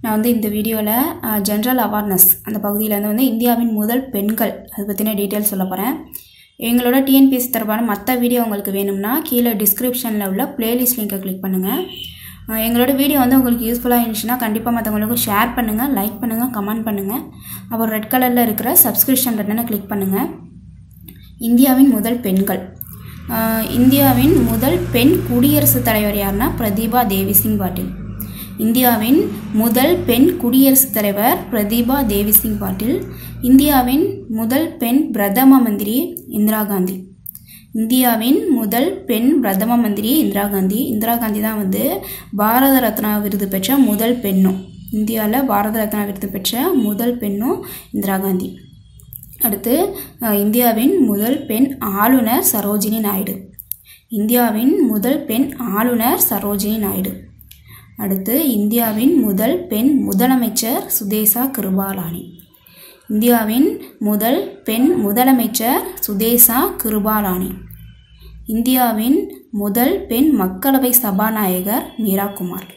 நான் வந்து இந்த வீடியோவில் ஜென்ரல் அவேர்னஸ் அந்த பகுதியில் வந்து வந்து இந்தியாவின் முதல் பெண்கள் அதை பற்றின டீட்டெயில்ஸ் சொல்ல போகிறேன் எங்களோட டிஎன்பிஎஸ்சி தொடர்பான மற்ற வீடியோ உங்களுக்கு வேணும்னா கீழே டிஸ்கிரிப்ஷனில் உள்ள பிளேலிஸ்ட் லிங்கை கிளிக் பண்ணுங்கள் அஹ் எங்களோட வீடியோ வந்து உங்களுக்கு யூஸ்ஃபுல்லாக இருந்துச்சுன்னா கண்டிப்பாக மற்றவங்களுக்கும் ஷேர் பண்ணுங்கள் லைக் பண்ணுங்கள் கமெண்ட் பண்ணுங்கள் அப்புறம் ரெட் கலரில் இருக்கிற சப்ஸ்கிரிப்ஷன் பட்டனை கிளிக் பண்ணுங்கள் இந்தியாவின் முதல் பெண்கள் அஹ் இந்தியாவின் முதல் பெண் குடியரசுத் தலைவர் யாருன்னா பிரதீபா தேவி சிங் பாட்டில் இந்தியாவின் முதல் பெண் குடியரசுத் தலைவர் பிரதீபா தேவி சிங் பாட்டில் இந்தியாவின் முதல் பெண் பிரதம மந்திரி இந்திரா காந்தி இந்தியாவின் முதல் பெண் பிரதம மந்திரி இந்திரா காந்தி இந்திரா காந்தி தான் வந்து பாரத ரத்னா விருது பெற்ற முதல் பெண்ணும் இந்தியாவில் பாரத ரத்னா விருது பெற்ற முதல் பெண்ணும் இந்திரா காந்தி அடுத்து அஹ், இந்தியாவின் முதல் பெண் ஆளுநர் சரோஜினி நாயுடு இந்தியாவின் முதல் பெண் ஆளுநர் சரோஜினி நாயுடு அடுத்து இந்தியாவின் முதல் பெண் முதலமைச்சர் சுதேசா கிருபாலானி இந்தியாவின் முதல் பெண் முதலமைச்சர் சுதேசா கிருபாலானி இந்தியாவின் முதல் பெண் மக்களவை சபாநாயகர் மீரா குமார்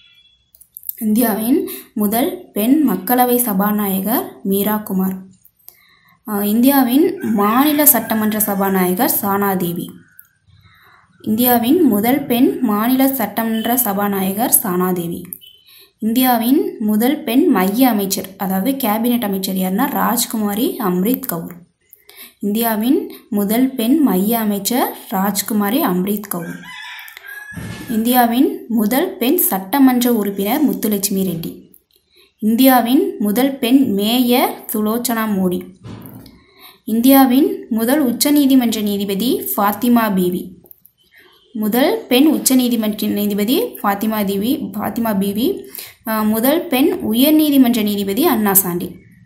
இந்தியாவின் முதல் பெண் மக்களவை சபாநாயகர் மீரா குமார் அஹ் இந்தியாவின் மாநில சட்டமன்ற சபாநாயகர் சானாதேவி இந்தியாவின் முதல் பெண் மாநில சட்டமன்ற சபாநாயகர் சானாதேவி இந்தியாவின் முதல் பெண் மைய அமைச்சர் அதாவது கேபினெட் அமைச்சர் யாருன்னா ராஜ்குமாரி அம்ரித் கவுர் இந்தியாவின் முதல் பெண் மைய அமைச்சர் ராஜ்குமாரி அம்ரித் கவுர் இந்தியாவின் முதல் பெண் சட்டமன்ற உறுப்பினர் முத்துலட்சுமி ரெட்டி இந்தியாவின் முதல் பெண் மேயர் சுலோச்சனா மோடி இந்தியாவின் முதல் உச்சநீதிமன்ற நீதிபதி ஃபாத்திமா பீவி முதல் பெண் உச்சநீதிமன்ற நீதிபதி ஃபாத்திமா தேவி ஃபாத்திமா பீவி அஹ், முதல் பெண் உயர்நீதிமன்ற நீதிபதி அண்ணா சாண்டி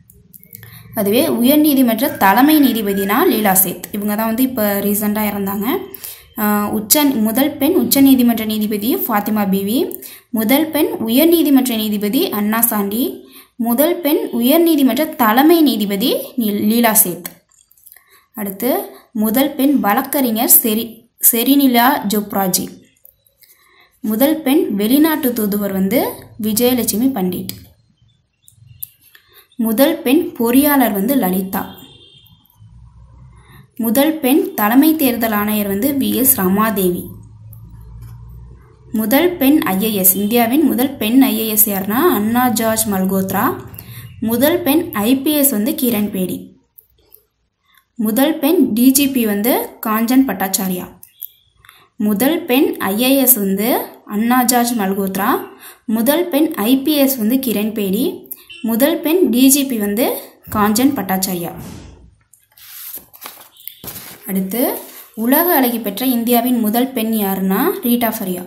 அதுவே உயர்நீதிமன்ற தலைமை நீதிபதினா லீலா சேத் இவங்க தான் வந்து இப்போ ரீசெண்டாக இறந்தாங்க அஹ், உச்ச முதல் பெண் உச்சநீதிமன்ற நீதிபதி ஃபாத்திமா பீவி முதல் பெண் உயர்நீதிமன்ற நீதிபதி அண்ணா சாண்டி முதல் பெண் உயர்நீதிமன்ற தலைமை நீதிபதி நீ- லீலா சேத் அடுத்து முதல் பெண் வழக்கறிஞர் செரி செரினிலா ஜோப்ராஜி முதல் பெண் வெளிநாட்டு தூதுவர் வந்து விஜயலட்சுமி பண்டிட் முதல் பெண் பொறியாளர் வந்து லலிதா முதல் பெண் தலைமை தேர்தல் ஆணையர் வந்து வி எஸ் ரமாதேவி முதல் பெண் ஐஏஎஸ் இந்தியாவின் முதல் பெண் ஐஏஎஸ் யாருன்னா அண்ணா ஜார்ஜ் மல்கோத்ரா முதல் பெண் ஐபிஎஸ் வந்து கிரண் பேடி முதல் பெண் டிஜிபி வந்து காஞ்சன் பட்டாச்சாரியா முதல் பெண் ஐஏஎஸ் வந்து அண்ணா ஜார்ஜ் மல்கோத்ரா முதல் பெண் ஐபிஎஸ் வந்து கிரண் பேடி முதல் பெண் டிஜிபி வந்து காஞ்சன் பட்டாச்சாரியா அடுத்து உலக அழகி பெற்ற இந்தியாவின் முதல் பெண் யாருன்னா ரீட்டா ஃபரியா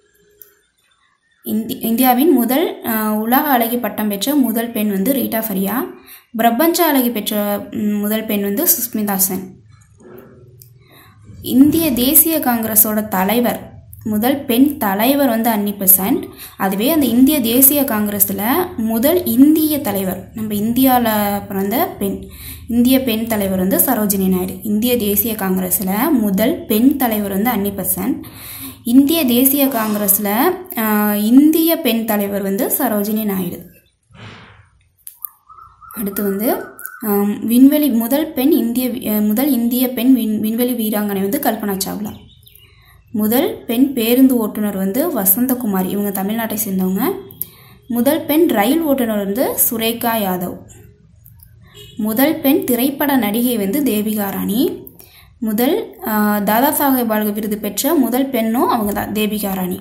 இந்தி இந்தியாவின் முதல் அஹ், உலக அழகி பட்டம் பெற்ற முதல் பெண் வந்து ரீட்டா ஃபரியா பிரபஞ்ச அழகி பெற்ற ம், முதல் பெண் வந்து சுஸ்மிதா சென் இந்திய தேசிய காங்கிரஸோட தலைவர் முதல் பெண் தலைவர் வந்து அன்னி பெசன்ட் அதுவே அந்த இந்திய தேசிய காங்கிரஸில் முதல் இந்திய தலைவர் நம்ம இந்தியாவில் பிறந்த பெண் இந்திய பெண் தலைவர் வந்து சரோஜினி நாயுடு இந்திய தேசிய காங்கிரஸில் முதல் பெண் தலைவர் வந்து அன்னி பெசன்ட் இந்திய தேசிய காங்கிரஸில் ஆஹ், இந்திய பெண் தலைவர் வந்து சரோஜினி நாயுடு அடுத்து வந்து ஆம், விண்வெளி முதல் பெண் இந்திய வி- அஹ், முதல் இந்திய பெண் விண் விண்வெளி வீராங்கனை வந்து கல்பனா சாவ்லா முதல் பெண் பேருந்து ஓட்டுநர் வந்து வசந்தகுமாரி இவங்க தமிழ்நாட்டை சேர்ந்தவங்க முதல் பெண் ரயில் ஓட்டுநர் வந்து சுரேகா யாதவ் முதல் பெண் திரைப்பட நடிகை வந்து தேவிகா ராணி முதல் ஆஹ், தாதா சாஹேப் பால்கே விருது பெற்ற முதல் பெண்ணும் அவங்க தான் தேவிகா ராணி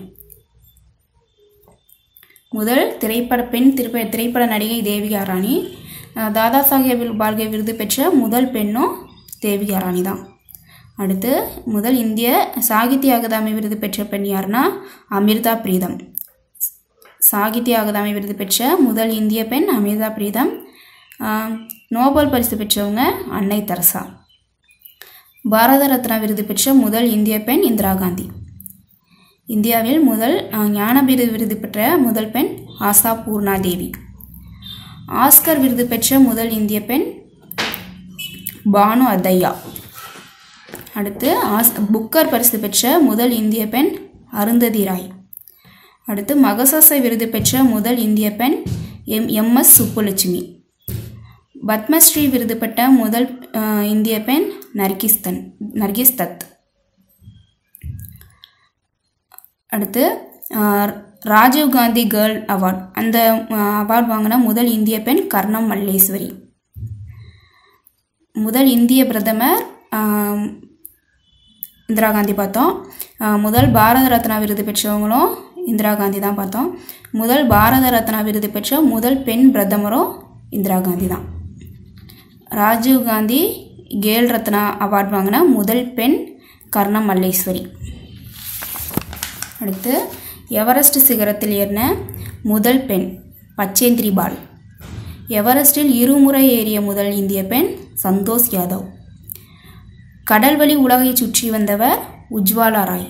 முதல் திரைப்பட பெண் திரைப்பட திரைப்பட நடிகை தேவிகா ராணி அஹ் தாதா சாஹேப் பால்கே விருது பெற்ற முதல் பெண்ணும் தேவிகா ராணி தான் அடுத்து முதல் இந்திய சாகித்ய அகாதமி விருது பெற்ற பெண் யாருன்னா அமிர்தா பிரீதம் சாகித்ய அகாதமி விருது பெற்ற முதல் இந்திய பெண் அமிர்தா பிரீதம் அஹ் நோபல் பரிசு பெற்றவங்க அன்னை தெரசா பாரத ரத்னா விருது பெற்ற முதல் இந்திய பெண் இந்திரா காந்தி இந்தியாவில் முதல் அஹ், ஞானபீர விருது பெற்ற முதல் பெண் ஆசா பூர்ணா தேவி ஆஸ்கர் விருது பெற்ற முதல் இந்திய பெண் பானு அத்தையா அடுத்து ஆஸ் புக்கர் பரிசு பெற்ற முதல் இந்திய பெண் அருந்ததி ராய் அடுத்து மகசாசை விருது பெற்ற முதல் இந்திய பெண் எம் எம்எஸ் சுப்புலட்சுமி பத்மஸ்ரீ விருது பெற்ற முதல் அஹ், இந்திய பெண் நர்கிஸ்தன் நர்கிஸ் தத் அடுத்து அஹ், ராஜீவ் காந்தி கேர்ள் அவார்ட் அந்த அவார்ட் வாங்கின முதல் இந்திய பெண் கர்ணம் மல்லேஸ்வரி முதல் இந்திய பிரதமர் ஆம், இந்திரா காந்தி பார்த்தோம் ஆ, முதல் பாரத ரத்னா விருது பெற்றவங்களும் இந்திரா காந்தி தான் பார்த்தோம் முதல் பாரத ரத்னா விருது பெற்ற முதல் பெண் பிரதமரும் இந்திரா காந்தி தான் ராஜீவ் காந்தி கேல் ரத்னா அவார்ட் வாங்கின முதல் பெண் கர்ணம் மல்லேஸ்வரி அடுத்து எவரெஸ்ட் சிகரத்தில் ஏறின முதல் பெண் பச்சேந்திரி பால் எவரெஸ்டில் இருமுறை ஏறிய முதல் இந்திய பெண் சந்தோஷ் யாதவ் கடல்வழி உலகை சுற்றி வந்தவர் உஜ்வாலா ராய்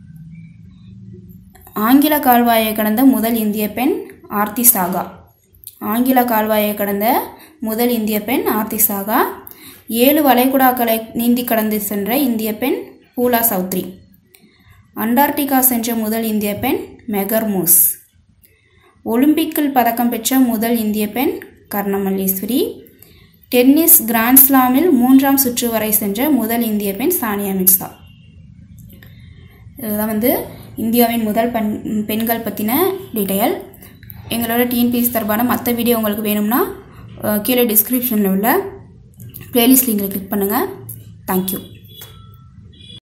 ஆங்கில கால்வாயை கடந்த முதல் இந்திய பெண் ஆர்த்தி சாகா ஆங்கில கால்வாயை கடந்த முதல் இந்திய பெண் ஆர்த்தி சாகா ஏழு வளைகுடாக்களை நீந்தி கடந்து சென்ற இந்திய பெண் பூலா சௌத்ரி அண்டார்டிகா சென்ற முதல் இந்திய பெண் மெகர் மூஸ் ஒலிம்பிக்கில் பதக்கம் பெற்ற முதல் இந்திய பெண் கர்ணமல்லீஸ்வரி டென்னிஸ் கிராண்ட்ஸ்லாமில் மூன்றாம் சுற்று வரை சென்ற முதல் இந்திய பெண் சானியா மிர்சா இதுதான் வந்து இந்தியாவின் முதல் பெண் பெண்கள் பற்றின டீட்டெயில் எங்களோட டிஎன்பிஎஸ் தொடர்பான மற்ற வீடியோ உங்களுக்கு வேணும்னா அஹ், கீழே டிஸ்கிரிப்ஷனில் உள்ள பிளேலிஸ்ட் லிங்கில் கிளிக் பண்ணுங்கள் தேங்க்யூ